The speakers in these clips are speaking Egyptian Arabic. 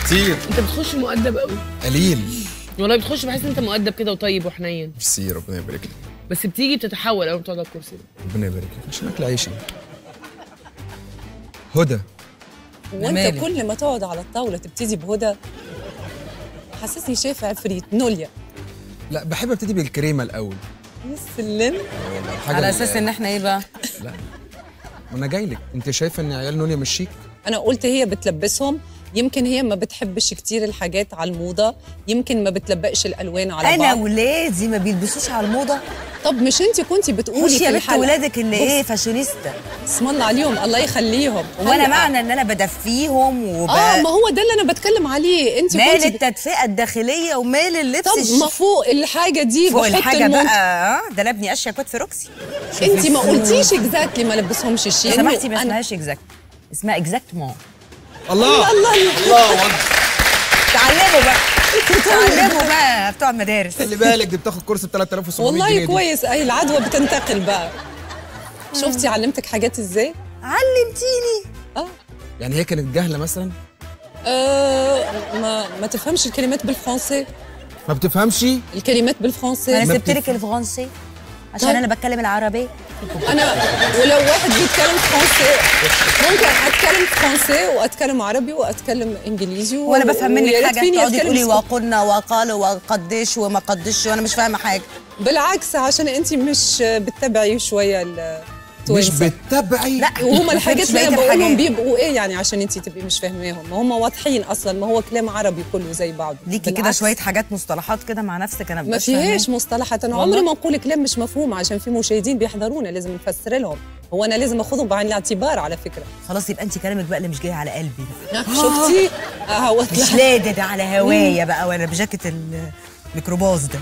كتير انت بتخش مؤدب قوي قليل والله بتخش بحس ان انت مؤدب كده وطيب وحنين ميرسي ربنا يبارك لك بس بتيجي بتتحول اول ما بتقعد على الكرسي ده ربنا يبارك لك عشان اكل عيشي هدى وانت مالي؟ كل ما تقعد على الطاوله تبتدي بهدى حسسني شايفه عفريت نوليا لا بحب ابتدي بالكريمه الاول سلم حاجه على بال- اساس ان احنا ايه بقى لا ما انا جاي لك انت شايفه ان عيال نونيا مش شيك انا قلت هي بتلبسهم يمكن هي ما بتحبش كتير الحاجات على الموضه يمكن ما بتلبقش الالوان على انا بعض ولادي ما بيلبسوش على الموضه طب مش انت كنتي بتقولي خش في يا بنت الحلقة. ولادك اللي بص، ايه فاشونيستا اسم الله عليهم الله يخليهم وانا هلأ. معنى ان انا بدفيهم وب اه ما هو ده اللي انا بتكلم عليه انت مال كنتي التدفئه الداخليه ومال اللبس طب الش- ما فوق الحاجه دي فوق بحط الحاجه المنت- بقى اه ده لابني اشياء كوت في روكسي انت ما قلتيش اكزاكتلي ما لبسهمش الشيء لو سمحتي ما أنا- اسمهاش اكزاكت اسمها اكزاكتمون الله الله الله أكبر. تعلموا بقى تعلموا بقى بتوع المدارس خلي بالك دي بتاخد كورس ب 3700 جنيه والله دي. كويس اي العدوى بتنتقل بقى شفتي علمتك حاجات ازاي علمتيني اه يعني هي كانت جاهله مثلا آه، ما ما تفهمش الكلمات بالفرنسي ما بتفهمش الكلمات انا بالفرنسي سبت بتف- لك الفرنسي عشان طيب. انا بتكلم العربي انا ولو واحد بيتكلم فرنسي ممكن اتكلم فرنسي واتكلم عربي واتكلم انجليزي و- وانا بفهم منك ويا ريت حاجه فيني تقعدي أتكلم تقولي سك- وقلنا وقالوا وقدش وما قدش وانا مش فاهمه حاجه بالعكس عشان انت مش بتتبعي شويه مش التوانسه بتتبعي لا وهم ما الحاجات فهمتش اللي انا بقية بقولهم الحاجات. بيبقوا ايه يعني عشان انت تبقي مش فاهماهم ما هم واضحين اصلا ما هو كلام عربي كله زي بعض ليكي كده بالعكس. شويه حاجات مصطلحات كده مع نفسك انا ما مبقاش فيهاش فاهماها. مصطلحات انا والله؟ عمري ما نقول كلام مش مفهوم عشان في مشاهدين بيحضرونا لازم نفسر لهم هو انا لازم اخذهم بعين الاعتبار على فكره خلاص يبقى انت كلامك بقى اللي مش جاي على قلبي بقى شفتي اهو مش لادد على هوايا بقى ولا بجاكيت الميكروباص ده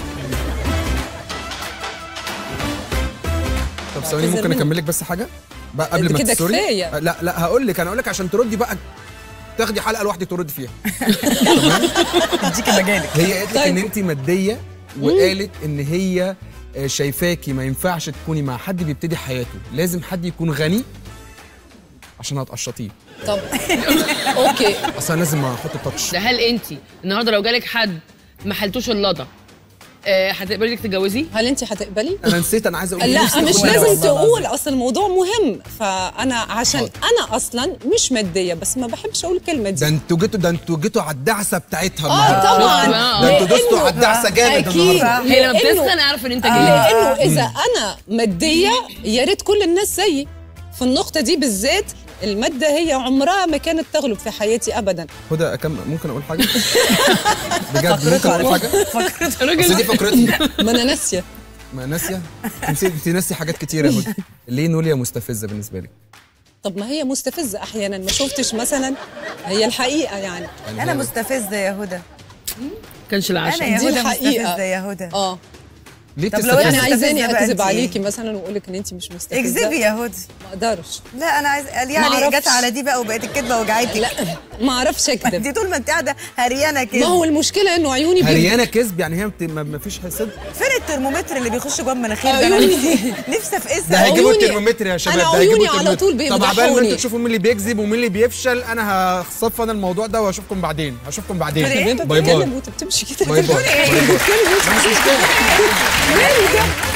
طب ثواني ممكن منه. اكمل لك بس حاجه بقى قبل ما كده تسوري كفاية. أه، لا لا هقول لك انا هقول لك عشان تردي بقى تاخدي حلقه لوحدك تردي فيها اديكي مجالك هي قالت لك طيب. ان انت ماديه وقالت ان هي آه، شايفاكي ما ينفعش تكوني مع حد بيبتدي حياته لازم حد يكون غني عشان هتقشطيه طب اوكي اصلا لازم احط التاتش ده هل انت النهارده لو جالك حد ما حلتوش اللضا آه، هتقبلي انك تتجوزيه؟ هل انت هتقبلي انا نسيت انا عايز اقول لا نفسي مش أقول- لازم والله تقول العظيم. اصل الموضوع مهم فانا عشان انا اصلا مش ماديه بس ما بحبش اقول الكلمه ده دي انتوا جيتوا ده انتوا جيتوا على الدعسه بتاعتها اه النهارده طبعا بقى. ده انتوا لأنه- دوستوا على الدعسه جامد أكيد. النهارده هي لما لأنه- بتسخن اعرف ان انت جاي لانه اذا انا ماديه يا ريت كل الناس زيي في النقطه دي بالذات الماده هي عمرها ما كانت تغلب في حياتي ابدا هدى أكمل ممكن اقول حاجه بجد ممكن اقول حاجه بس دي فكرتي ما انا ناسيه ما ناسيه انت انت ناسيه حاجات كتير يا هدى ليه نوليا مستفزه بالنسبه لك طب ما هي مستفزه احيانا ما شفتش مثلا هي الحقيقه يعني يعني انا هي- مستفزه يا هدى كانش انا العشاء يا دي هدى الحقيقة. مستفزه يا هدى اه ليه طب لو بتستفزي؟ يعني مستفزة عايزاني بقى اكذب أنت إيه؟ عليكي مثلا واقول لك ان انت مش مستفزه اكذبي يا هدى ما اقدرش لا انا عايز قال يعني معرفش. جت على دي بقى وبقت الكدبه وجعتك لا ما اعرفش انت اكذب طول ما انت قاعده هريانه كده ما هو المشكله انه عيوني بيب- هريانه كذب يعني هي بت- ما ما فيش صدق فين الترمومتر اللي بيخش جوه المناخير ده عيوني. أنا نفسي افقسها ده هيجيبوا عيوني- الترمومتر يا شباب أنا ده هيجيبوا عيوني على الترمومتر. طول طب عبال ما بيمدحوني. انتوا تشوفوا مين اللي بيكذب ومين اللي بيفشل انا هصف انا الموضوع ده واشوفكم بعدين هشوفكم بعدين إيه؟ انت باي باي بتتكلم وانت بتمشي كده باي باي باي باي. بتتكلم وانت مش مشكله مالي ده